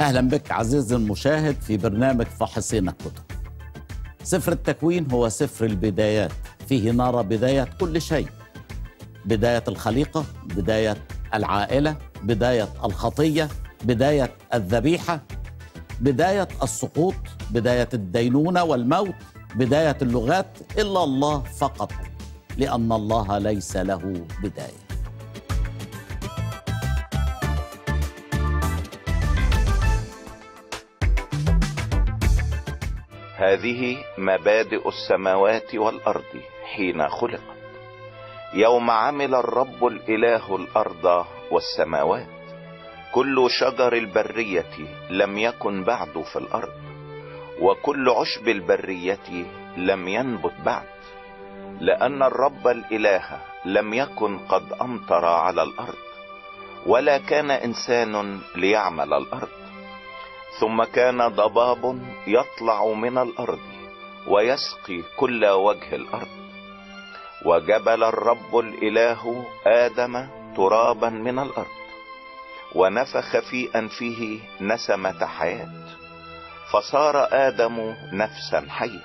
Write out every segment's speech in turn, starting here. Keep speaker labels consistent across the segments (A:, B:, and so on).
A: أهلا بك عزيزي المشاهد في برنامج فاحصين الكتب سفر التكوين هو سفر البدايات فيه نرى بداية كل شيء بداية الخليقة بداية العائلة بداية الخطية بداية الذبيحة بداية السقوط بداية الدينونة والموت بداية اللغات إلا الله فقط لأن الله ليس له بداية
B: هذه مبادئ السماوات والارض حين خلقت يوم عمل الرب الاله الارض والسماوات كل شجر البريه لم يكن بعد في الارض وكل عشب البريه لم ينبت بعد لان الرب الاله لم يكن قد امطر على الارض ولا كان انسان ليعمل الارض ثم كان ضباب يطلع من الارض ويسقي كل وجه الارض وجبل الرب الاله ادم ترابا من الارض ونفخ في انفه نسمه حياه فصار ادم نفسا حيه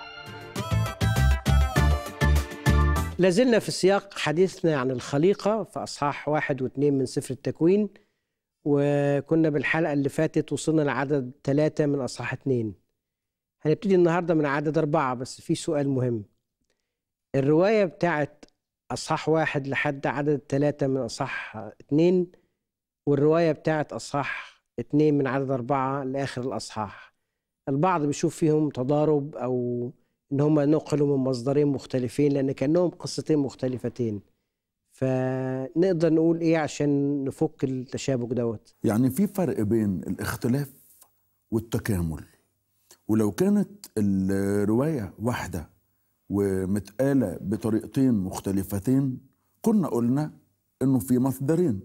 C: لازلنا في سياق حديثنا عن الخليقة في أصحاح واحد واثنين من سفر التكوين وكنا بالحلقة اللي فاتت وصلنا لعدد ثلاثة من أصحاح اتنين هنبتدي النهاردة من عدد أربعة بس في سؤال مهم الرواية بتاعت أصحاح واحد لحد عدد ثلاثة من أصحاح اتنين والرواية بتاعت أصحاح اتنين من عدد أربعة لآخر الأصحاح البعض بيشوف فيهم تضارب أو إن هم نقلوا من مصدرين مختلفين لأن كأنهم قصتين مختلفتين فنقدر نقول إيه عشان نفك التشابك دوت
D: يعني في فرق بين الاختلاف والتكامل ولو كانت الرواية واحدة ومتقالة بطريقتين مختلفتين كنا قلنا انه في مصدرين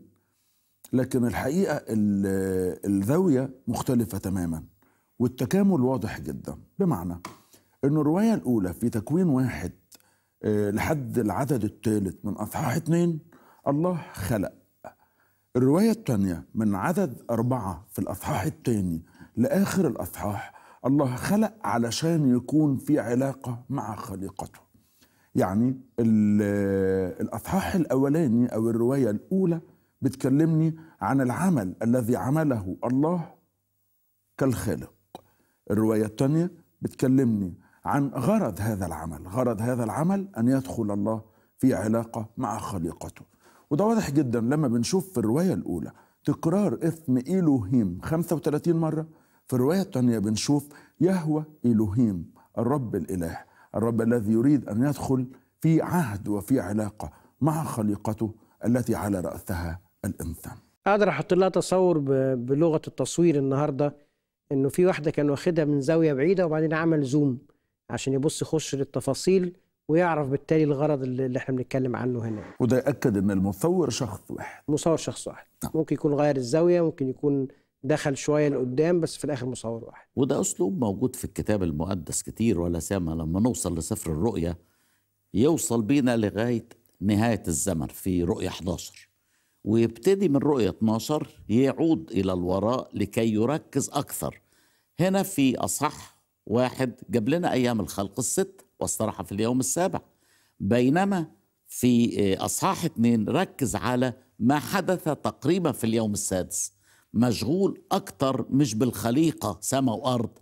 D: لكن الحقيقة ال- الزاوية مختلفة تماما والتكامل واضح جدا بمعنى انه الرواية الأولى في تكوين واحد آه، لحد العدد الثالث من أصحاح اتنين الله خلق الرواية الثانية من عدد أربعة في الأصحاح الثاني لآخر الأصحاح الله خلق علشان يكون في علاقة مع خليقته يعني ال- الأصحاح الأولاني أو الرواية الأولى بتكلمني عن العمل الذي عمله الله كالخالق الرواية الثانية بتكلمني عن غرض هذا العمل غرض هذا العمل أن يدخل الله في علاقة مع خليقته وده واضح جدا لما بنشوف في الرواية الأولى تكرار اسم إيلوهيم 35 مرة في الرواية الثانية بنشوف يهوى إيلوهيم الرب الإله الرب الذي يريد أن يدخل في عهد وفي علاقة مع خليقته التي على رأسها الإنسان
C: اقدر احط لها تصور ب- بلغه التصوير النهارده انه في واحده كان واخدها من زاويه بعيده وبعدين عمل زوم عشان يبص يخش للتفاصيل ويعرف بالتالي الغرض اللي اللي احنا بنتكلم عنه هنا
D: وده يأكد أن المصور شخص واحد
C: مصور شخص واحد
D: نعم.
C: ممكن يكون غير الزاويه ممكن يكون دخل شويه لقدام بس في الاخر مصور واحد
A: وده أسلوب موجود في الكتاب المقدس كتير ولا سيما لما نوصل لسفر الرؤيا يوصل بينا لغاية نهاية الزمن في رؤيا 11 ويبتدي من رؤية 12 يعود إلى الوراء لكي يركز أكثر هنا في أصح واحد جاب لنا أيام الخلق الست واستراح في اليوم السابع بينما في أصحاح اتنين ركز على ما حدث تقريبا في اليوم السادس مشغول أكتر مش بالخليقة سماء وأرض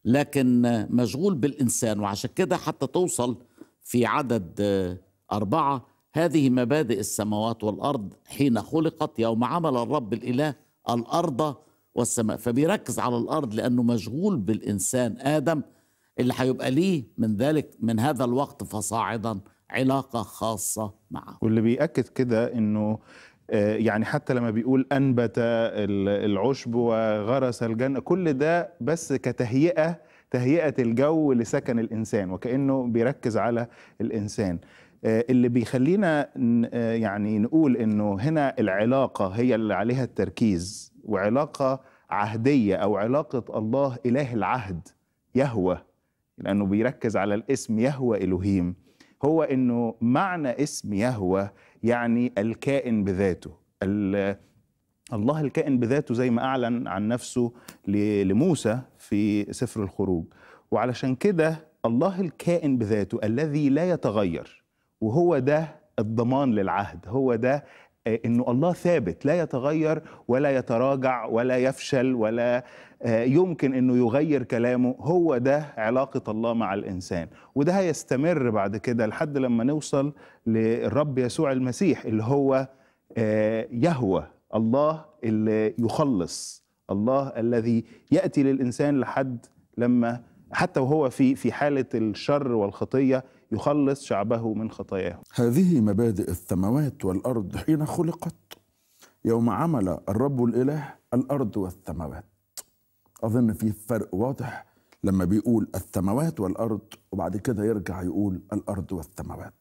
A: لكن مشغول بالإنسان وعشان كده حتى توصل في عدد آه، أربعة هذه مبادئ السماوات والأرض حين خلقت يوم عمل الرب الإله الأرض والسماء فبيركز على الأرض لأنه مشغول بالإنسان آدم اللي هيبقى ليه من ذلك من هذا الوقت فصاعدا علاقة خاصة معه
E: واللي بيأكد كده انه آه، يعني حتى لما بيقول انبت ال- العشب وغرس الجنه كل ده بس كتهيئه تهيئه الجو لسكن الانسان وكانه بيركز على الانسان آه، اللي بيخلينا ن- آه، يعني نقول انه هنا العلاقه هي اللي عليها التركيز وعلاقه عهديه او علاقه الله اله العهد يهوى لانه بيركز على الاسم يهوى الوهيم هو انه معنى اسم يهوى يعني الكائن بذاته ال- الله الكائن بذاته زي ما أعلن عن نفسه ل- لموسى في سفر الخروج وعلشان كده الله الكائن بذاته الذي لا يتغير وهو ده الضمان للعهد هو ده آه، انه الله ثابت لا يتغير ولا يتراجع ولا يفشل ولا آه، يمكن انه يغير كلامه هو ده علاقه الله مع الانسان وده هيستمر بعد كده لحد لما نوصل للرب يسوع المسيح اللي هو آه، يهوى الله اللي يخلص الله الذي ياتي للانسان لحد لما حتى وهو في في حاله الشر والخطيه يخلص شعبه من خطاياهم
D: هذه مبادئ السماوات والأرض حين خلقت يوم عمل الرب الإله الأرض والسماوات أظن في فرق واضح لما بيقول السماوات والأرض وبعد كده يرجع يقول الأرض والسماوات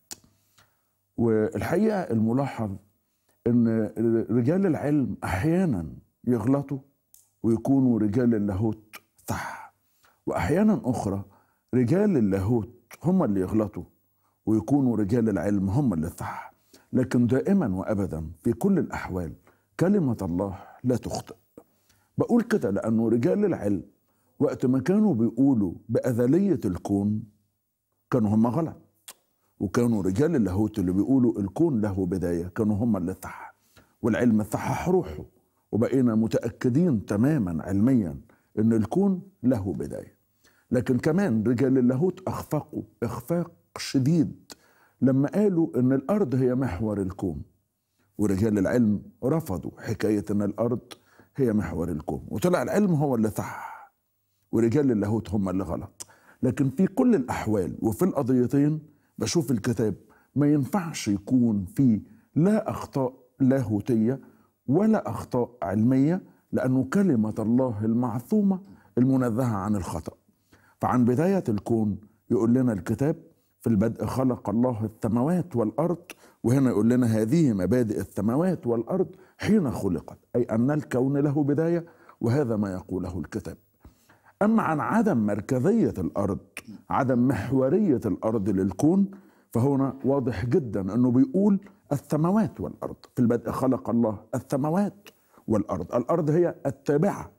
D: والحقيقة الملاحظ أن رجال العلم أحيانا يغلطوا ويكونوا رجال اللاهوت صح وأحيانا أخرى رجال اللاهوت هم اللي يغلطوا ويكونوا رجال العلم هم اللي صح لكن دائما وابدا في كل الاحوال كلمه الله لا تخطئ بقول كده لانه رجال العلم وقت ما كانوا بيقولوا باذليه الكون كانوا هم غلط وكانوا رجال اللاهوت اللي بيقولوا الكون له بدايه كانوا هم اللي صح والعلم صحح روحه وبقينا متاكدين تماما علميا ان الكون له بدايه لكن كمان رجال اللاهوت اخفقوا اخفاق شديد لما قالوا ان الارض هي محور الكون ورجال العلم رفضوا حكايه ان الارض هي محور الكون وطلع العلم هو اللي صح ورجال اللاهوت هم اللي غلط لكن في كل الاحوال وفي القضيتين بشوف الكتاب ما ينفعش يكون فيه لا اخطاء لاهوتيه ولا اخطاء علميه لانه كلمه الله المعصومه المنزهه عن الخطأ فعن بداية الكون يقول لنا الكتاب في البدء خلق الله السماوات والأرض وهنا يقول لنا هذه مبادئ السماوات والأرض حين خلقت أي أن الكون له بداية وهذا ما يقوله الكتاب أما عن عدم مركزية الأرض عدم محورية الأرض للكون فهنا واضح جدا أنه بيقول السماوات والأرض في البدء خلق الله السماوات والأرض الأرض هي التابعة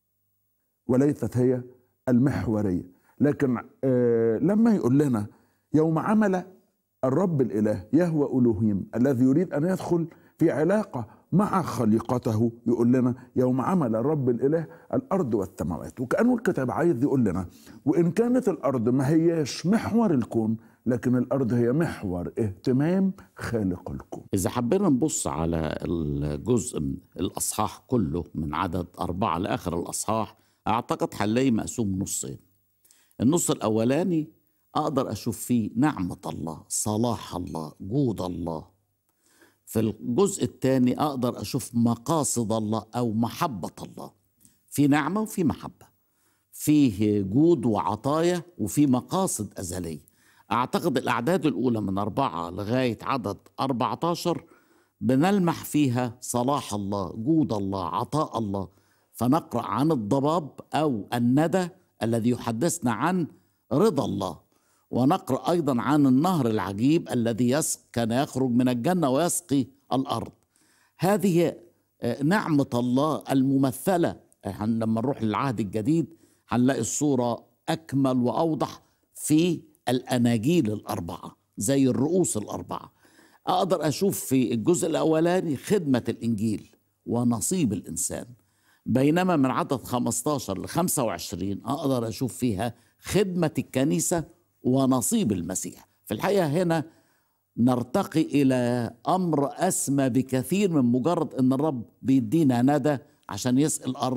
D: وليست هي المحورية لكن آه لما يقول لنا يوم عمل الرب الإله يهوى ألوهيم الذي يريد أن يدخل في علاقة مع خليقته يقول لنا يوم عمل الرب الإله الأرض والسماوات وكأنه الكتاب عايز يقول لنا وإن كانت الأرض ما هياش محور الكون لكن الأرض هي محور اهتمام خالق الكون
A: إذا حبينا نبص على الجزء من الأصحاح كله من عدد أربعة لآخر الأصحاح أعتقد هنلاقي مقسوم نصين النص الأولاني أقدر أشوف فيه نعمة الله صلاح الله جود الله في الجزء الثاني أقدر أشوف مقاصد الله أو محبة الله في نعمة وفي محبة فيه جود وعطايا وفي مقاصد أزلية أعتقد الأعداد الأولى من أربعة لغاية عدد 14 بنلمح فيها صلاح الله جود الله عطاء الله فنقرأ عن الضباب أو الندى الذي يحدثنا عن رضا الله ونقرأ أيضا عن النهر العجيب الذي يسق كان يخرج من الجنة ويسقي الأرض هذه نعمة الله الممثلة لما نروح للعهد الجديد هنلاقي الصورة أكمل وأوضح في الأناجيل الأربعة زي الرؤوس الأربعة أقدر أشوف في الجزء الأولاني خدمة الإنجيل ونصيب الإنسان بينما من عدد 15 ل 25 أقدر أشوف فيها خدمة الكنيسة ونصيب المسيح في الحقيقة هنا نرتقي إلى أمر أسمى بكثير من مجرد أن الرب بيدينا ندى عشان يسقي الأرض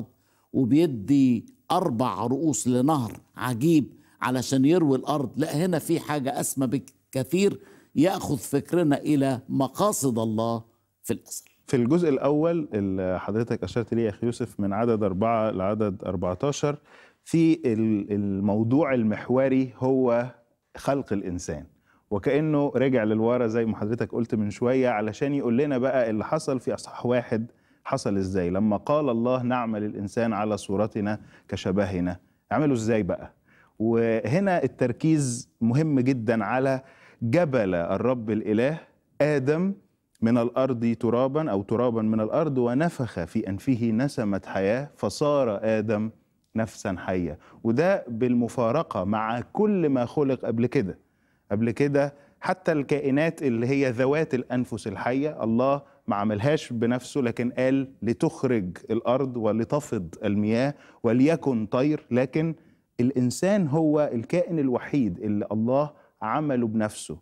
A: وبيدي أربع رؤوس لنهر عجيب علشان يروي الأرض لا هنا في حاجة أسمى بكثير يأخذ فكرنا إلى مقاصد الله في الأزل
E: في الجزء الأول اللي حضرتك أشرت ليه يا أخي يوسف من عدد أربعة لعدد 14 في الموضوع المحوري هو خلق الإنسان وكأنه رجع للورا زي ما حضرتك قلت من شوية علشان يقول لنا بقى اللي حصل في أصحاح واحد حصل إزاي لما قال الله نعمل الإنسان على صورتنا كشبهنا عملوا إزاي بقى وهنا التركيز مهم جدا على جبل الرب الإله آدم من الارض ترابا او ترابا من الارض ونفخ في انفه نسمه حياه فصار ادم نفسا حيه وده بالمفارقه مع كل ما خلق قبل كده قبل كده حتى الكائنات اللي هي ذوات الانفس الحيه الله ما عملهاش بنفسه لكن قال لتخرج الارض ولتفض المياه وليكن طير لكن الانسان هو الكائن الوحيد اللي الله عمله بنفسه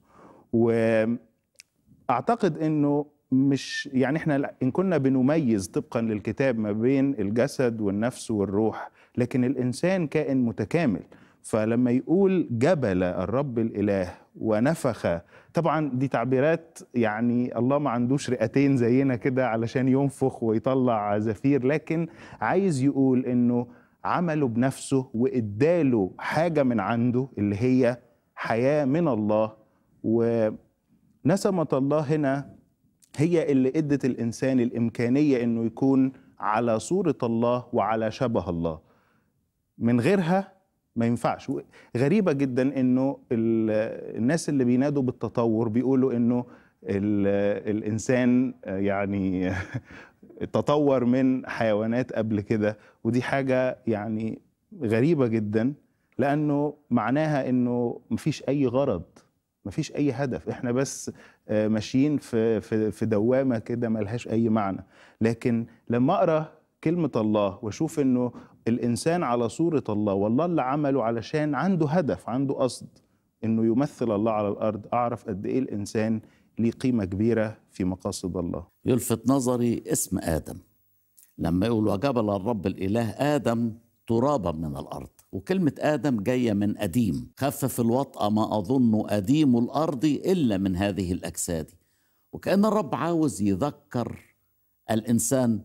E: واعتقد انه مش يعني احنا ان كنا بنميز طبقا للكتاب ما بين الجسد والنفس والروح لكن الانسان كائن متكامل فلما يقول جبل الرب الاله ونفخ طبعا دي تعبيرات يعني الله ما عندوش رئتين زينا كده علشان ينفخ ويطلع زفير لكن عايز يقول انه عمله بنفسه واداله حاجه من عنده اللي هي حياه من الله ونسمه الله هنا هي اللي ادت الانسان الامكانيه انه يكون على صوره الله وعلى شبه الله من غيرها ما ينفعش غريبه جدا انه الناس اللي بينادوا بالتطور بيقولوا انه الانسان يعني تطور من حيوانات قبل كده ودي حاجه يعني غريبه جدا لانه معناها انه مفيش اي غرض مفيش اي هدف احنا بس ماشيين في في في دوامه كده ملهاش اي معنى لكن لما اقرا كلمه الله واشوف انه الانسان على صوره الله والله اللي عمله علشان عنده هدف عنده قصد انه يمثل الله على الارض اعرف قد ايه الانسان ليه قيمه كبيره في مقاصد الله
A: يلفت نظري اسم ادم لما يقول وجبل الرب الاله ادم ترابا من الارض وكلمة آدم جاية من أديم خفف الوطأ ما أظن أديم الأرض إلا من هذه الأجساد وكأن الرب عاوز يذكر الإنسان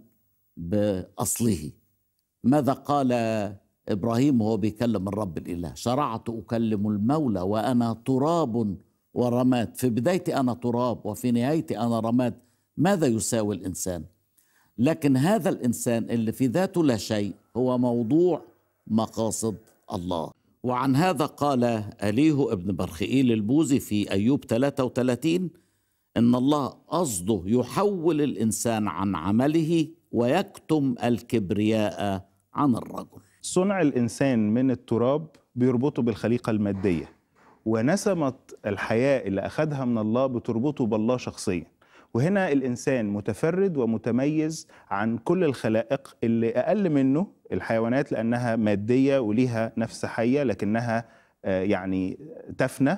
A: بأصله ماذا قال إبراهيم وهو بيكلم الرب الإله شرعت أكلم المولى وأنا تراب ورماد في بدايتي أنا تراب وفي نهايتي أنا رماد ماذا يساوي الإنسان لكن هذا الإنسان اللي في ذاته لا شيء هو موضوع مقاصد الله وعن هذا قال أليه ابن برخئيل البوزي في أيوب 33 إن الله قصده يحول الإنسان عن عمله ويكتم الكبرياء عن الرجل
E: صنع الانسان من التراب بيربطه بالخليقه الماديه ونسمه الحياه اللي اخذها من الله بتربطه بالله شخصيا وهنا الانسان متفرد ومتميز عن كل الخلائق اللي اقل منه الحيوانات لانها ماديه وليها نفس حيه لكنها يعني تفنى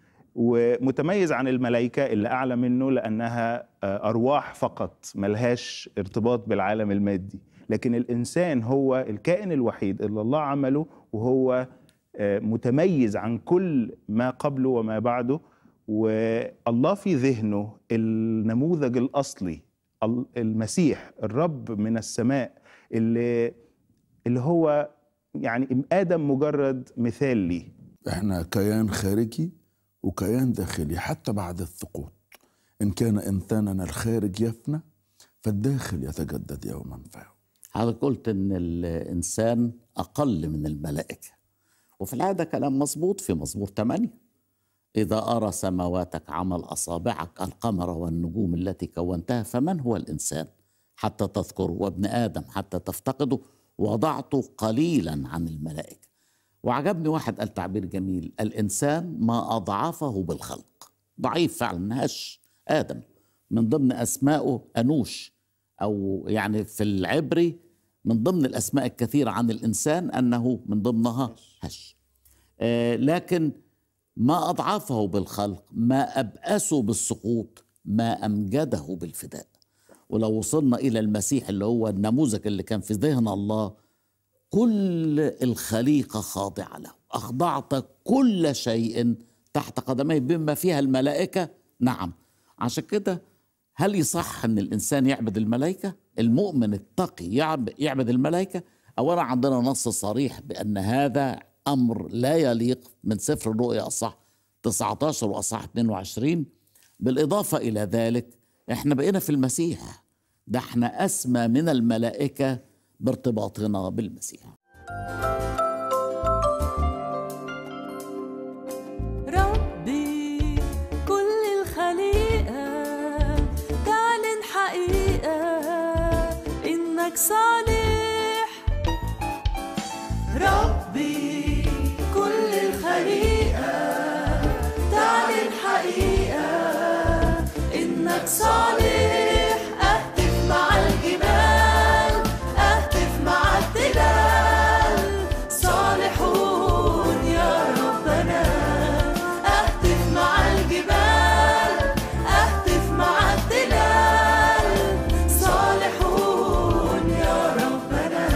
E: ومتميز عن الملائكه اللي اعلى منه لانها ارواح فقط ملهاش ارتباط بالعالم المادي لكن الانسان هو الكائن الوحيد اللي الله عمله وهو متميز عن كل ما قبله وما بعده والله في ذهنه النموذج الاصلي المسيح الرب من السماء اللي اللي هو يعني ادم مجرد مثال ليه
D: احنا كيان خارجي وكيان داخلي حتى بعد السقوط ان كان انساننا الخارج يفنى فالداخل يتجدد يوما فيوم
A: حضرتك قلت ان الانسان اقل من الملائكه وفي العاده كلام مظبوط في مزمور 8 اذا ارى سماواتك عمل اصابعك القمر والنجوم التي كونتها فمن هو الانسان حتى تذكره وابن ادم حتى تفتقده وضعته قليلا عن الملائكه وعجبني واحد قال تعبير جميل الانسان ما اضعفه بالخلق ضعيف فعلا هش ادم من ضمن اسمائه انوش او يعني في العبري من ضمن الاسماء الكثيره عن الانسان انه من ضمنها هش آه لكن ما اضعفه بالخلق ما ابأسه بالسقوط ما امجده بالفداء ولو وصلنا الى المسيح اللي هو النموذج اللي كان في ذهن الله كل الخليقه خاضعه له اخضعت كل شيء تحت قدميه بما فيها الملائكه نعم عشان كده هل يصح ان الانسان يعبد الملائكه المؤمن التقي يعبد الملائكه اولا عندنا نص صريح بان هذا امر لا يليق من سفر الرؤيا اصح 19 واصح 22 بالاضافه الى ذلك احنا بقينا في المسيح ده احنا اسمى من الملائكه بارتباطنا بالمسيح
F: ربي كل الخليقة صالح ربي كل الخليقة تعلن حقيقة إنك صالح أهتف مع الجبال أهتف مع التلال صالحون يا ربنا أهتف مع الجبال أهتف مع التلال صالحون يا ربنا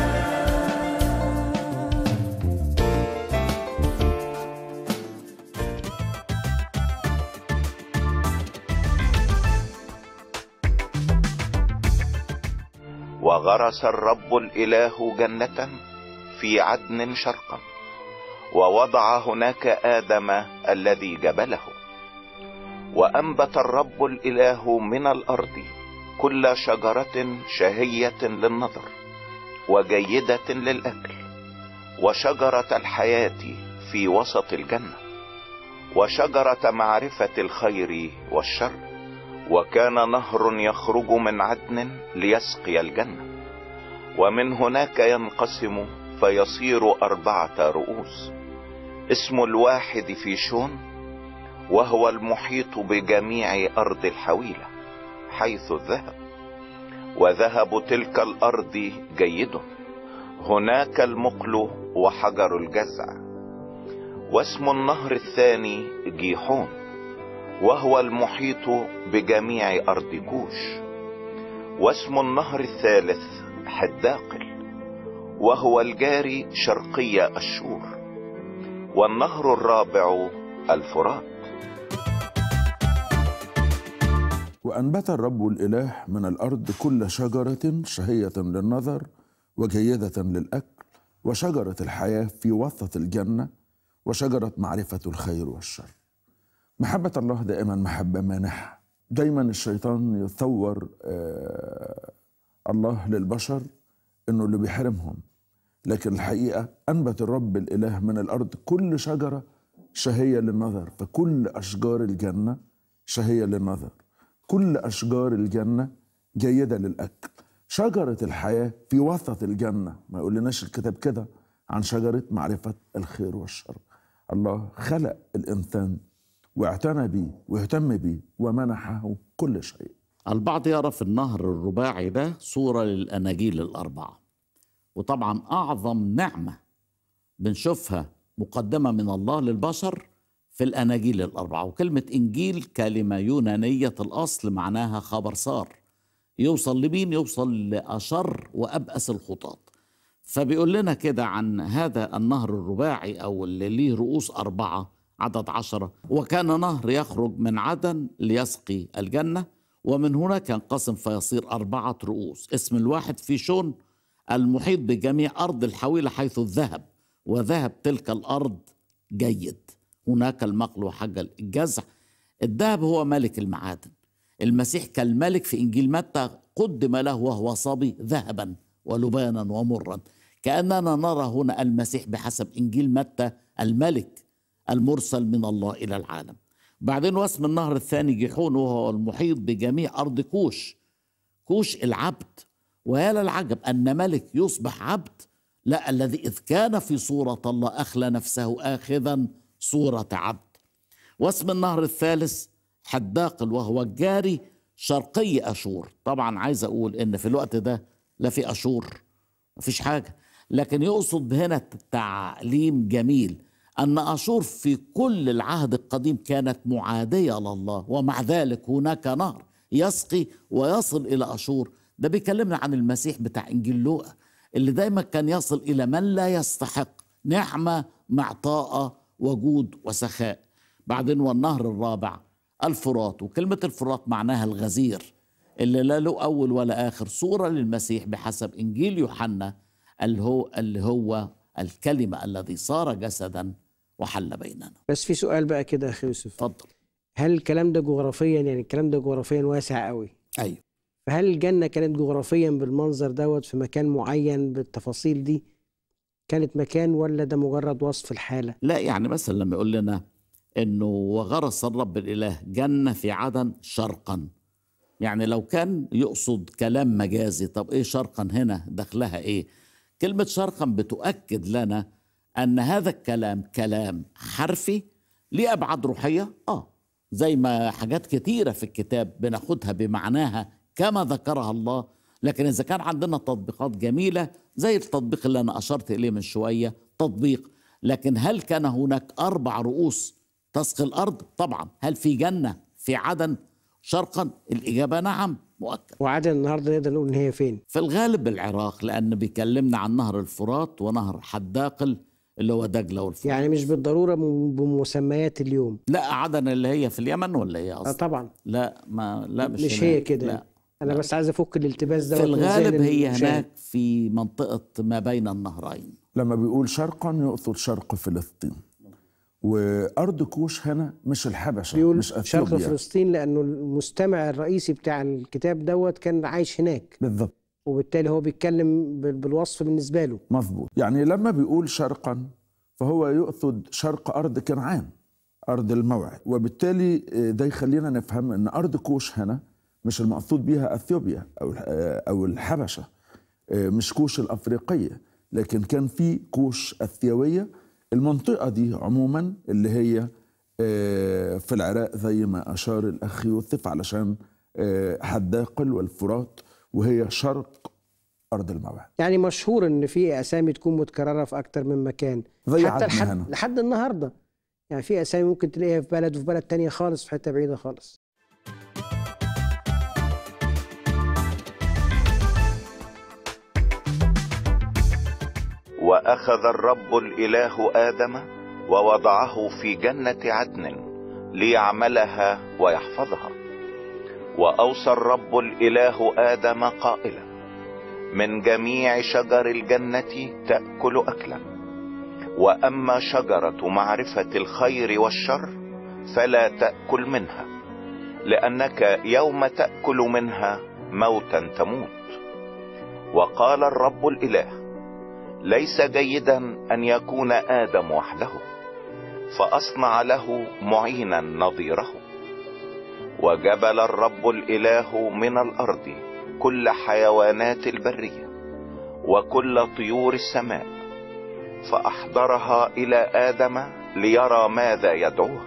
B: وغرس الرب الاله جنة في عدن شرقا ووضع هناك ادم الذي جبله وانبت الرب الاله من الارض كل شجرة شهية للنظر وجيدة للاكل وشجرة الحياة في وسط الجنة وشجرة معرفة الخير والشر وكان نهر يخرج من عدن ليسقي الجنة ومن هناك ينقسم فيصير أربعة رؤوس اسم الواحد في شون وهو المحيط بجميع أرض الحويلة حيث الذهب وذهب تلك الأرض جيد هناك المقل وحجر الجزع واسم النهر الثاني جيحون وهو المحيط بجميع أرض كوش واسم النهر الثالث حداقل وهو الجاري شرقي أشور والنهر الرابع الفرات
D: وأنبت الرب الإله من الأرض كل شجرة شهية للنظر وجيدة للأكل وشجرة الحياة في وسط الجنة وشجرة معرفة الخير والشر محبة الله دائما محبة مانحة دايما الشيطان يتصور آه الله للبشر انه اللي بيحرمهم لكن الحقيقة أنبت الرب الإله من الأرض كل شجرة شهية للنظر فكل أشجار الجنة شهية للنظر كل أشجار الجنة جيدة للأكل شجرة الحياة في وسط الجنة ما يقولناش الكتاب كده عن شجرة معرفة الخير والشر الله خلق الإنسان واعتنى بيه واهتم بيه ومنحه كل شيء
A: البعض يرى في النهر الرباعي ده صورة للأناجيل الأربعة وطبعا أعظم نعمة بنشوفها مقدمة من الله للبشر في الأناجيل الأربعة وكلمة إنجيل كلمة يونانية الأصل معناها خبر صار يوصل لمين يوصل لأشر وأبأس الخطاط فبيقول لنا كده عن هذا النهر الرباعي أو اللي ليه رؤوس أربعة عدد عشرة وكان نهر يخرج من عدن ليسقي الجنة ومن هناك ينقسم فيصير أربعة رؤوس اسم الواحد في شون المحيط بجميع أرض الحويلة حيث الذهب وذهب تلك الأرض جيد هناك المقل وحجل الجزع الذهب هو ملك المعادن المسيح كالملك في إنجيل متى قدم له وهو صبي ذهبا ولبانا ومرا كأننا نرى هنا المسيح بحسب إنجيل متى الملك المرسل من الله إلى العالم بعدين واسم النهر الثاني جيحون وهو المحيط بجميع أرض كوش كوش العبد ويا للعجب أن ملك يصبح عبد لا الذي إذ كان في صورة الله أخلى نفسه آخذا صورة عبد واسم النهر الثالث حداقل وهو الجاري شرقي أشور طبعا عايز أقول إن في الوقت ده لا في أشور مفيش حاجة لكن يقصد هنا تعليم جميل أن أشور في كل العهد القديم كانت معادية لله ومع ذلك هناك نهر يسقي ويصل إلى أشور ده بيكلمنا عن المسيح بتاع إنجيل لوقا اللي دايما كان يصل إلى من لا يستحق نعمة معطاءة وجود وسخاء بعدين والنهر الرابع الفرات وكلمة الفرات معناها الغزير اللي لا له أول ولا آخر صورة للمسيح بحسب إنجيل يوحنا اللي هو, اللي هو الكلمة الذي صار جسدا وحل بيننا
C: بس في سؤال بقى كده يا اخي يوسف
A: اتفضل
C: هل الكلام ده جغرافيا يعني الكلام ده جغرافيا واسع قوي
A: أيوه
C: فهل الجنة كانت جغرافيا بالمنظر دوت في مكان معين بالتفاصيل دي كانت مكان ولا ده مجرد وصف الحالة
A: لا يعني مثلا لما يقول لنا انه وغرس الرب الاله جنه في عدن شرقا يعني لو كان يقصد كلام مجازي طب ايه شرقا هنا دخلها ايه كلمة شرقا بتؤكد لنا ان هذا الكلام كلام حرفي ليه ابعاد روحية اه زي ما حاجات كتيرة في الكتاب بناخدها بمعناها كما ذكرها الله لكن اذا كان عندنا تطبيقات جميلة زي التطبيق اللي انا اشرت اليه من شوية تطبيق لكن هل كان هناك اربع رؤوس تسقي الارض طبعا هل في جنة في عدن شرقا الإجابة نعم مؤكد
C: وعدن النهارده نقدر نقول ان هي فين
A: في الغالب العراق لأن بيكلمنا عن نهر الفرات ونهر حداقل اللي هو دجلة والفرات
C: يعني مش بالضروره م- بمسميات اليوم
A: لا عدن اللي هي في اليمن ولا هي
C: اه
A: أصلا
C: طبعا
A: لا ما لا مش,
C: مش
A: هناك.
C: هي كده
A: لا
C: انا بس عايز افك الالتباس ده
A: في
C: وأكون
A: الغالب
C: ذهن
A: هي
C: المشاهد.
A: هناك في منطقة ما بين النهرين
D: لما بيقول شرقا يقصد شرق فلسطين وارض كوش هنا مش الحبشه
C: بيقول
D: مش
C: شرق
D: اثيوبيا
C: فلسطين لانه المستمع الرئيسي بتاع الكتاب دوت كان عايش هناك
D: بالضبط
C: وبالتالي هو بيتكلم بال- بالوصف بالنسبه له
D: مظبوط يعني لما بيقول شرقا فهو يقصد شرق ارض كنعان ارض الموعد وبالتالي آه، ده يخلينا نفهم ان ارض كوش هنا مش المقصود بها اثيوبيا او الح- آه، او الحبشه آه، مش كوش الافريقيه لكن كان في كوش اثيويه المنطقه دي عموما اللي هي آه، في العراق زي ما اشار الاخ يوسف علشان آه، حداقل والفرات وهي شرق ارض الموعد
C: يعني مشهور ان في اسامي تكون متكرره في اكتر من مكان
D: زي
C: حتى
D: عدن
C: لحد
D: هنا.
C: لحد النهارده يعني في اسامي ممكن تلاقيها في بلد وفي بلد تانية خالص في حته بعيده خالص
B: واخذ الرب الاله ادم ووضعه في جنه عدن ليعملها ويحفظها واوصى الرب الاله ادم قائلا من جميع شجر الجنه تاكل اكلا واما شجره معرفه الخير والشر فلا تاكل منها لانك يوم تاكل منها موتا تموت وقال الرب الاله ليس جيدا ان يكون ادم وحده فاصنع له معينا نظيره وجبل الرب الاله من الارض كل حيوانات البريه وكل طيور السماء فاحضرها الى ادم ليرى ماذا يدعوها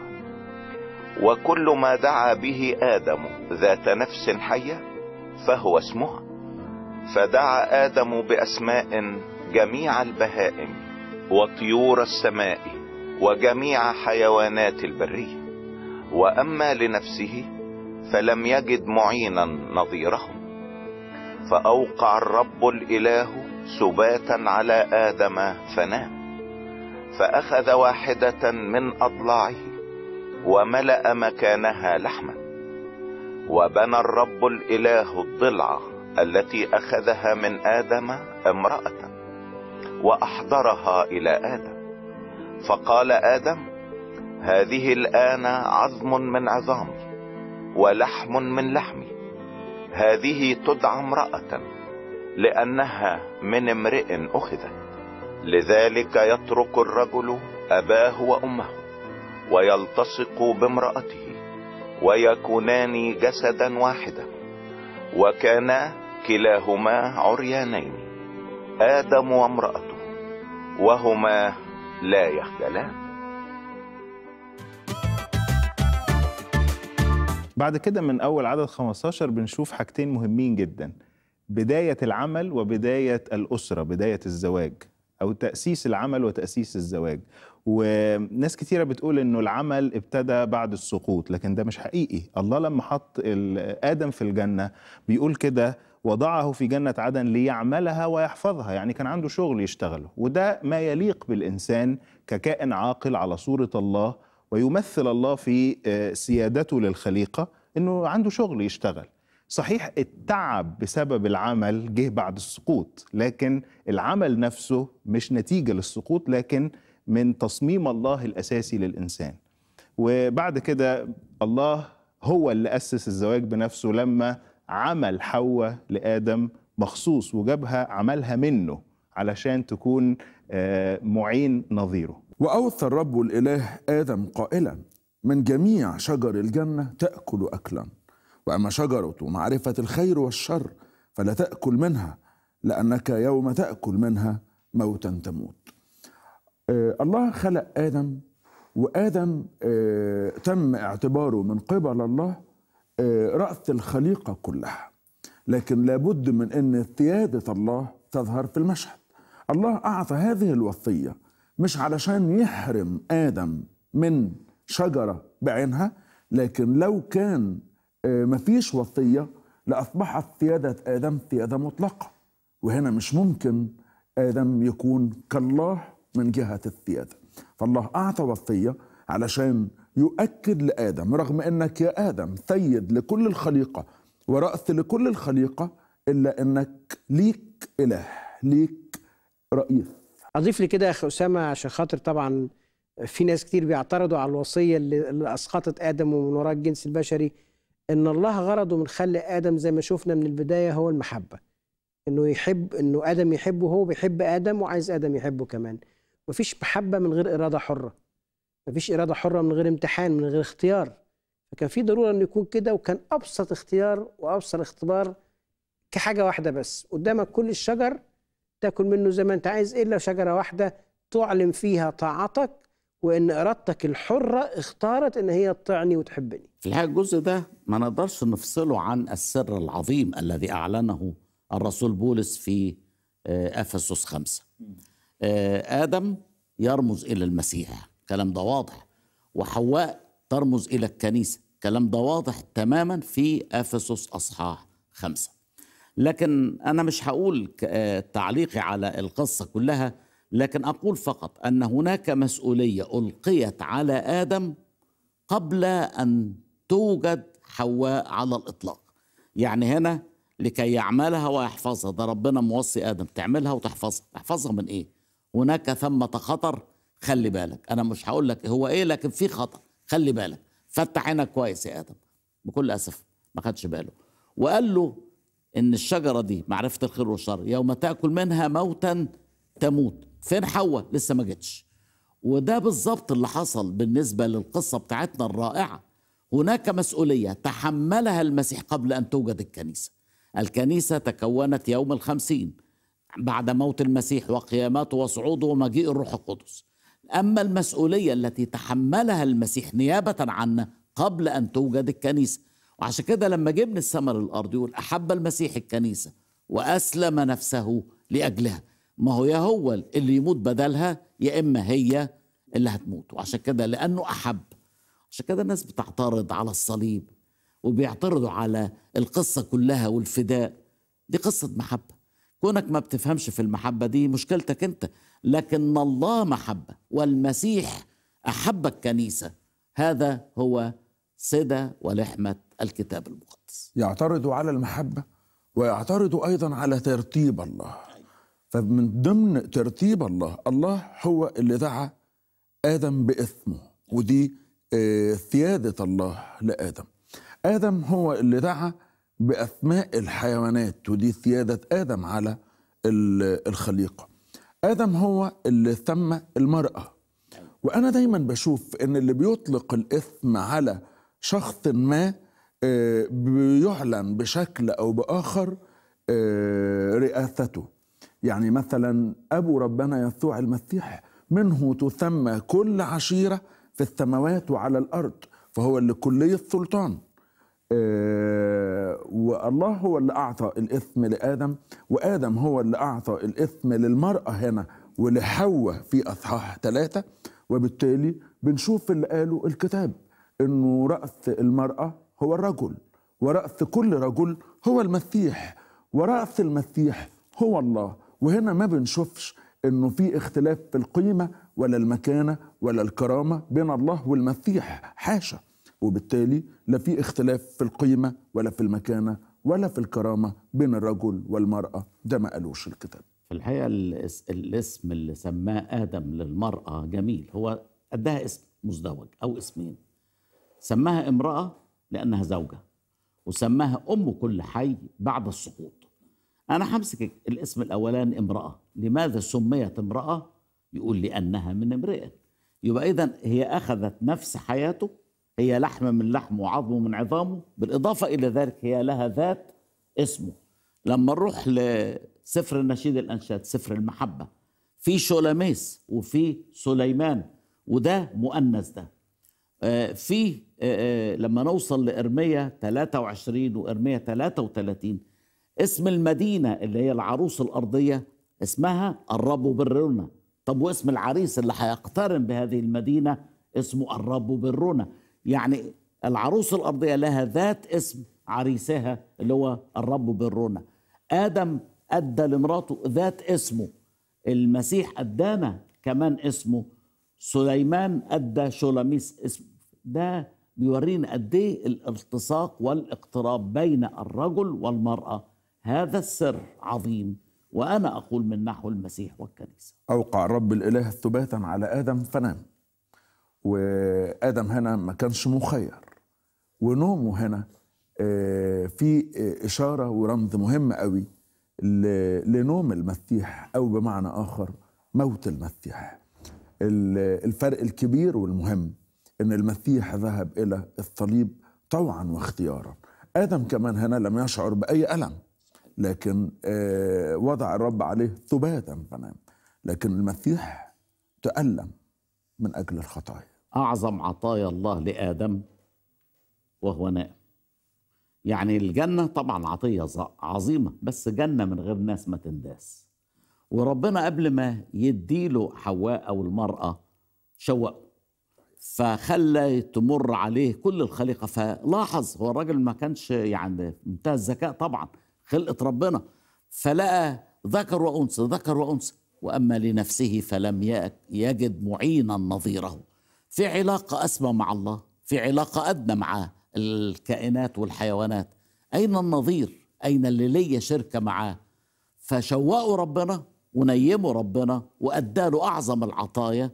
B: وكل ما دعا به ادم ذات نفس حيه فهو اسمها فدعا ادم باسماء جميع البهائم وطيور السماء وجميع حيوانات البريه واما لنفسه فلم يجد معينا نظيره فاوقع الرب الاله سباتا على ادم فنام فاخذ واحده من اضلاعه وملا مكانها لحما وبنى الرب الاله الضلع التي اخذها من ادم امراه واحضرها الى ادم فقال ادم هذه الان عظم من عظامي ولحم من لحمي هذه تدعى امراه لانها من امرئ اخذت لذلك يترك الرجل اباه وامه ويلتصق بامراته ويكونان جسدا واحدا وكانا كلاهما عريانين ادم وامراته وهما لا يخجلان
E: بعد كده من أول عدد 15 بنشوف حاجتين مهمين جدا بداية العمل وبداية الأسرة بداية الزواج أو تأسيس العمل وتأسيس الزواج وناس كتيرة بتقول إنه العمل ابتدى بعد السقوط لكن ده مش حقيقي الله لما حط ال- آدم في الجنة بيقول كده وضعه في جنة عدن ليعملها ويحفظها يعني كان عنده شغل يشتغله وده ما يليق بالإنسان ككائن عاقل على صورة الله ويمثل الله في آه، سيادته للخليقة إنه عنده شغل يشتغل صحيح التعب بسبب العمل جه بعد السقوط لكن العمل نفسه مش نتيجة للسقوط لكن من تصميم الله الأساسي للإنسان وبعد كده الله هو اللي أسس الزواج بنفسه لما عمل حواء لآدم مخصوص وجابها عملها منه علشان تكون آه، معين نظيره
D: وأوصى الرب الإله آدم قائلا من جميع شجر الجنة تأكل أكلا وأما شجرة معرفة الخير والشر فلا تأكل منها لأنك يوم تأكل منها موتا تموت آه، الله خلق آدم وآدم آه، تم اعتباره من قبل الله آه، رأس الخليقة كلها لكن لابد من أن سيادة الله تظهر في المشهد الله أعطى هذه الوصية مش علشان يحرم آدم من شجرة بعينها لكن لو كان آه، مفيش وصية لأصبحت سيادة آدم سيادة مطلقة وهنا مش ممكن آدم يكون كالله من جهة السيادة فالله أعطى وصية علشان يؤكد لآدم رغم أنك يا آدم سيد لكل الخليقة ورأس لكل الخليقة إلا أنك ليك إله ليك رئيس
C: اضيف لي كده يا اخي اسامه عشان خاطر طبعا في ناس كتير بيعترضوا على الوصيه اللي اللي اسقطت ادم ومن وراء الجنس البشري ان الله غرضه من خلق ادم زي ما شفنا من البدايه هو المحبه انه يحب انه ادم يحبه وهو بيحب ادم وعايز ادم يحبه كمان مفيش محبه من غير اراده حره مفيش اراده حره من غير امتحان من غير اختيار فكان في ضروره انه يكون كده وكان ابسط اختيار وابسط اختبار كحاجه واحده بس قدامك كل الشجر تاكل منه زي ما انت عايز الا شجره واحده تعلن فيها طاعتك وان ارادتك الحره اختارت ان هي تطيعني وتحبني
A: في الحقيقة الجزء ده ما نقدرش نفصله عن السر العظيم الذي أعلنه الرسول بولس في آه، أفسس خمسة آه، آدم يرمز إلى المسيح كلام ده واضح وحواء ترمز إلى الكنيسة كلام ده واضح تماما في أفسس أصحاح خمسة لكن أنا مش هقول ك- آه، تعليقي على القصة كلها لكن أقول فقط أن هناك مسؤولية ألقيت على آدم قبل أن توجد حواء على الإطلاق يعني هنا لكي يعملها ويحفظها ده ربنا موصي آدم تعملها وتحفظها تحفظها من إيه هناك ثمة خطر خلي بالك أنا مش هقول لك هو إيه لكن في خطر خلي بالك فتح عينك كويس يا آدم بكل أسف ما خدش باله وقال له إن الشجرة دي معرفة الخير والشر يوم تأكل منها موتا تموت فين حواء لسه ما جتش وده بالظبط اللي حصل بالنسبة للقصة بتاعتنا الرائعة هناك مسؤولية تحملها المسيح قبل أن توجد الكنيسة الكنيسة تكونت يوم الخمسين بعد موت المسيح وقيامته وصعوده ومجيء الروح القدس أما المسؤولية التي تحملها المسيح نيابة عنا قبل أن توجد الكنيسة وعشان كده لما جه من السماء للأرض يقول أحب المسيح الكنيسة وأسلم نفسه لأجلها ما هو يا هو اللي يموت بدلها يا إما هي اللي هتموت وعشان كده لأنه أحب عشان كده الناس بتعترض على الصليب وبيعترضوا على القصة كلها والفداء دي قصة محبة كونك ما بتفهمش في المحبة دي مشكلتك انت لكن الله محبة والمسيح أحب الكنيسة هذا هو صدى ولحمة الكتاب المقدس
D: يعترضوا على المحبة ويعترضوا أيضا على ترتيب الله فمن ضمن ترتيب الله الله هو اللي دعا آدم باسمه ودي آه، سيادة الله لآدم آدم هو اللي دعا بأسماء الحيوانات ودي سيادة آدم على ال- الخليقة آدم هو اللي سمى المرأة وأنا دايما بشوف إن اللي بيطلق الاسم على شخص ما آه، بيعلن بشكل أو بآخر آه، رئاسته يعني مثلا أبو ربنا يسوع المسيح منه تسمى كل عشيرة في السماوات وعلى الأرض فهو اللي كلية سلطان آه، والله هو اللي أعطى الاسم لآدم وآدم هو اللي أعطى الاسم للمرأة هنا ولحواء في أصحاح ثلاثة وبالتالي بنشوف اللي قاله الكتاب إنه رأس المرأة هو الرجل ورأس كل رجل هو المسيح ورأس المسيح هو الله وهنا ما بنشوفش انه في اختلاف في القيمه ولا المكانه ولا الكرامه بين الله والمسيح حاشا وبالتالي لا في اختلاف في القيمه ولا في المكانه ولا في الكرامه بين الرجل والمراه ده ما قالوش الكتاب
A: في الحقيقة الاس- الاسم اللي سماه آدم للمرأة جميل هو أداها اسم مزدوج أو اسمين سماها امرأة لأنها زوجة وسماها أم كل حي بعد السقوط أنا همسك الاسم الأولاني امرأة لماذا سميت امرأة يقول لأنها من امرئة يبقى إذا هي أخذت نفس حياته هي لحم من لحم وعظم من عظامه بالإضافة إلى ذلك هي لها ذات اسمه لما نروح لسفر النشيد الأنشاد سفر المحبة في شولاميس وفي سليمان وده مؤنث ده آه، في آه، آه، لما نوصل لإرمية 23 وإرمية 33 اسم المدينة اللي هي العروس الأرضية اسمها الرب برنا طب واسم العريس اللي هيقترن بهذه المدينة اسمه الرب برنا يعني العروس الأرضية لها ذات اسم عريسها اللي هو الرب برنا آدم أدى لمراته ذات اسمه المسيح أدانا كمان اسمه سليمان أدى شولاميس اسمه ده بيورينا قد ايه الالتصاق والاقتراب بين الرجل والمرأة هذا السر عظيم وأنا أقول من نحو المسيح والكنيسة
D: أوقع الرب الإله ثباتا على آدم فنام وآدم هنا ما كانش مخير ونومه هنا آه، في آه، إشارة ورمز مهم قوي ل- لنوم المسيح أو بمعنى آخر موت المسيح ال- الفرق الكبير والمهم ان المسيح ذهب الى الصليب طوعا واختيارا ادم كمان هنا لم يشعر باي الم لكن آه، وضع الرب عليه ثباتا فنام لكن المسيح تألم من اجل الخطايا
A: أعظم عطايا الله لآدم وهو نائم يعني الجنة طبعا عطية ز- عظيمة بس جنة من غير ناس ما تنداس وربنا قبل ما يديله حواء أو المرأة شوقه فخلى تمر عليه كل الخليقة فلاحظ هو الراجل ما كانش يعني منتهى الذكاء طبعا خلقة ربنا فلقى ذكر وأنثى ذكر وأنثى وأما لنفسه فلم ي- يجد معينا نظيره في علاقة أسمى مع الله في علاقة أدنى مع الكائنات والحيوانات أين النظير أين اللي ليا شركة معاه فشوقوا ربنا ونيموا ربنا وأداله أعظم العطايا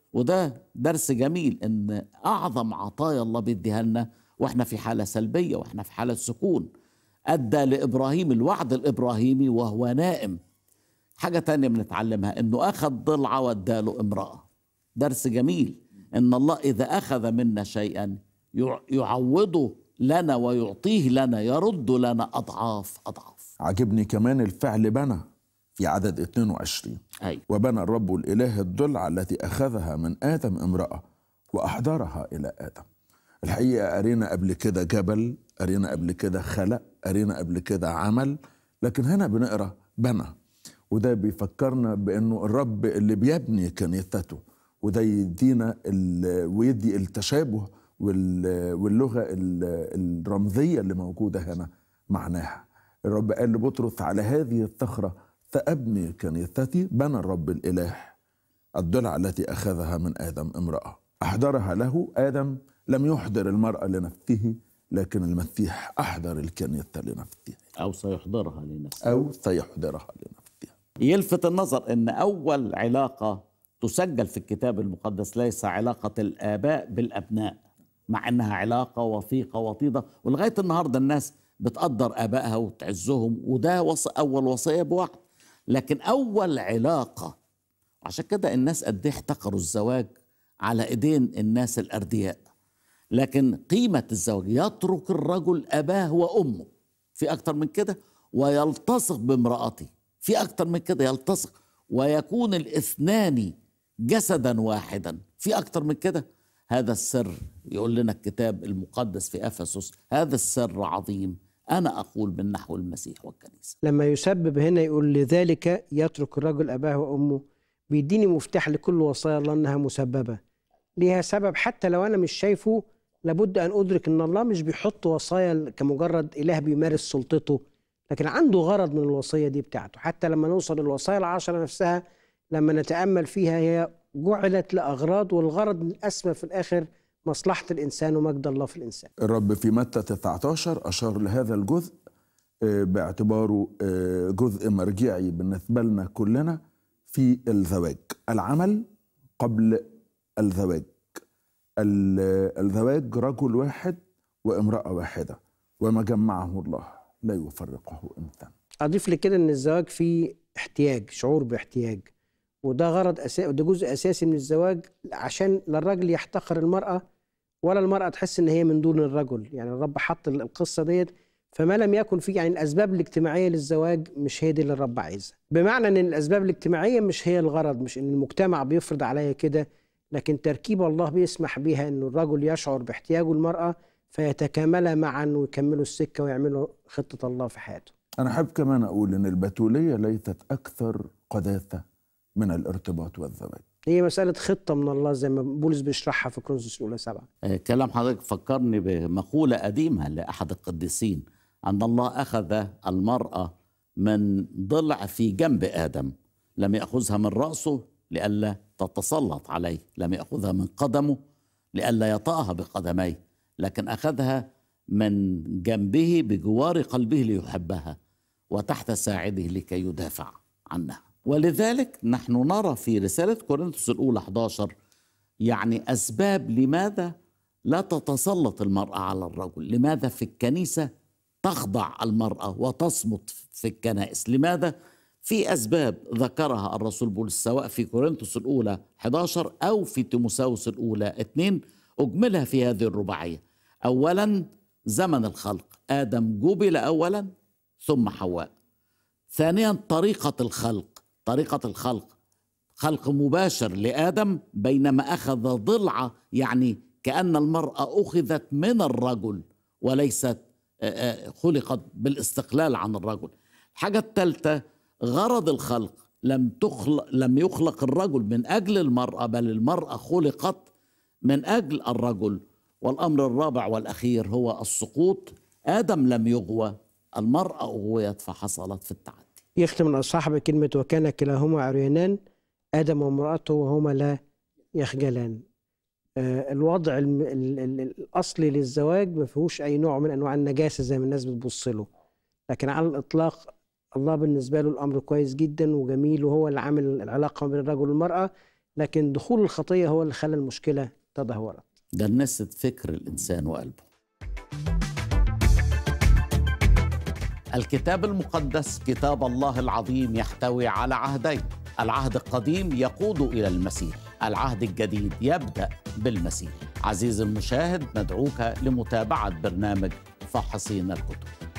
A: وده درس جميل ان اعظم عطايا الله بيديها لنا واحنا في حاله سلبيه واحنا في حاله سكون ادى لابراهيم الوعد الابراهيمي وهو نائم حاجه تانية بنتعلمها انه اخذ ضلعه واداله امراه درس جميل ان الله اذا اخذ منا شيئا يع- يعوضه لنا ويعطيه لنا يرد لنا اضعاف اضعاف
D: عجبني كمان الفعل بنى في عدد 22
A: ايوه
D: وبنى الرب الإله الضلع التي أخذها من آدم امرأة وأحضرها إلى آدم الحقيقة قرينا قبل كده جبل قرينا قبل كده خلق قرينا قبل كده عمل لكن هنا بنقرا بنى وده بيفكرنا بأنه الرب اللي بيبني كنيسته وده يدينا ال- ويدي التشابه وال- واللغة ال- الرمزية اللي موجودة هنا معناها الرب قال لبطرس على هذه الصخرة سأبني كنيستي بنى الرب الإله الضلع التي أخذها من آدم امرأة أحضرها له آدم لم يحضر المرأة لنفسه لكن المسيح أحضر الكنيسة لنفسه
A: او سيحضرها لنفسه
D: أو سيحضرها لنفسه
A: يلفت النظر ان اول علاقه تسجل في الكتاب المقدس ليس علاقه الاباء بالابناء مع انها علاقه وثيقه وطيده ولغايه النهارده الناس بتقدر ابائها وتعزهم وده وص اول وصيه بوعد لكن اول علاقه عشان كده الناس قد ايه احتقروا الزواج على ايدين الناس الاردياء لكن قيمه الزواج يترك الرجل اباه وامه في اكتر من كده ويلتصق بامرأته في اكتر من كده يلتصق ويكون الاثنان جسدا واحدا في اكتر من كده هذا السر يقول لنا الكتاب المقدس في افسس هذا السر عظيم انا اقول من نحو المسيح والكنيسه
C: لما يسبب هنا يقول لذلك يترك الرجل أباه وأمه بيديني مفتاح لكل وصايا الله أنها مسببة ليها سبب حتى لو أنا مش شايفه لابد أن أدرك أن الله مش بيحط وصايا كمجرد إله بيمارس سلطته لكن عنده غرض من الوصية دي بتاعته حتى لما نوصل للوصايا العشرة نفسها لما نتأمل فيها هي جعلت لأغراض والغرض الأسمى في الآخر مصلحة الإنسان ومجد الله في الإنسان
D: الرب في متى 19 أشار لهذا الجزء آه، باعتباره آه، جزء مرجعي بالنسبة لنا كلنا في الزواج العمل قبل الزواج ال- الزواج رجل واحد وامرأة واحدة وما جمعه الله لا يفرقه إنسان
C: اضيف لكده ان الزواج فيه احتياج شعور باحتياج وده غرض اساسي وده جزء اساسي من الزواج عشان لا الراجل يحتقر المراه ولا المرأة تحس إن هي من دون الرجل يعني الرب حط ال- القصة ديت فما لم يكن في يعني الأسباب الاجتماعية للزواج مش هي دي اللي الرب عايزها بمعنى إن الأسباب الاجتماعية مش هي الغرض مش إن المجتمع بيفرض عليا كده لكن تركيب الله بيسمح بيها إنه الرجل يشعر باحتياجه المرأة فيتكاملا معا ويكملوا السكة ويعملوا خطة الله في حياته
D: أنا أحب كمان أقول إن البتولية ليست أكثر قداثة من الارتباط والزواج
C: هي مسألة خطة من الله زي ما بولس بيشرحها في كورنثوس الأولى سبعة
A: آه، كلام حضرتك فكرني بمقولة قديمة لأحد القديسين أن الله أخذ المرأة من ضلع في جنب آدم لم يأخذها من رأسه لئلا تتسلط عليه لم يأخذها من قدمه لئلا يطأها بقدميه لكن أخذها من جنبه بجوار قلبه ليحبها وتحت ساعده لكي يدافع عنها ولذلك نحن نرى في رسالة كورنثوس الأولى 11 يعني أسباب لماذا لا تتسلط المرأة على الرجل لماذا في الكنيسة تخضع المرأة وتصمت في الكنائس لماذا في أسباب ذكرها الرسول بولس سواء في كورنثوس الأولى 11 أو في تيموساوس الأولى 2 أجملها في هذه الرباعية أولا زمن الخلق آدم جبل أولا ثم حواء ثانيا طريقة الخلق طريقة الخلق خلق مباشر لآدم بينما أخذ ضلع يعني كأن المرأة أخذت من الرجل وليست آه، آه، خلقت بالاستقلال عن الرجل الحاجة الثالثة غرض الخلق لم تخلق لم يخلق الرجل من أجل المرأة بل المرأة خلقت من أجل الرجل والأمر الرابع والأخير هو السقوط آدم لم يغوى المرأة أغويت فحصلت في التعدي
C: يختم الأصحاح بكلمة وكان كلاهما عريانان آدم وامرأته وهما لا يخجلان آه، الوضع الم- ال- ال- الأصلي للزواج ما فيهوش أي نوع من أنواع النجاسة زي ما الناس بتبص له لكن على الإطلاق الله بالنسبة له الأمر كويس جدا وجميل وهو اللي عامل العلاقة بين الرجل والمرأة لكن دخول الخطية هو اللي خلى المشكلة تدهورت
A: دنست فكر الإنسان وقلبه الكتاب المقدس كتاب الله العظيم يحتوي على عهدين العهد القديم يقود إلى المسيح العهد الجديد يبدأ بالمسيح عزيزي المشاهد ندعوك لمتابعة برنامج فاحصين الكتب